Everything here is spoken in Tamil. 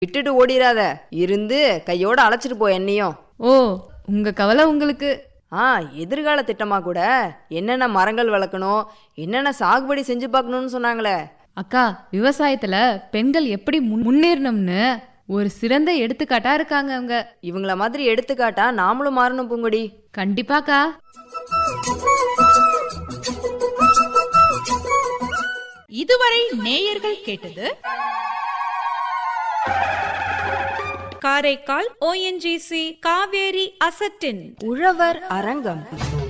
விட்டுட்டு ஓடிராத இருந்து கையோட அழைச்சிட்டு போ என்னையும் ஓ உங்க கவலை உங்களுக்கு ஆ எதிர்கால திட்டமா கூட என்னென்ன மரங்கள் வளர்க்கணும் என்னென்ன சாகுபடி செஞ்சு பார்க்கணும்னு சொன்னாங்களே அக்கா விவசாயத்துல பெண்கள் எப்படி முன்- முன்னேறணும்னு ஒரு சிறந்த எடுத்துக்காட்டா இருக்காங்க அவங்க இவங்கள மாதிரி எடுத்துக்காட்டா நாமளும் மாறணும் பூங்கொடி கண்டிப்பாக்கா இதுவரை நேயர்கள் கேட்டது காரைக்கால் ஓஎன்ஜிசி காவேரி அசட்டின் உழவர் அரங்கம்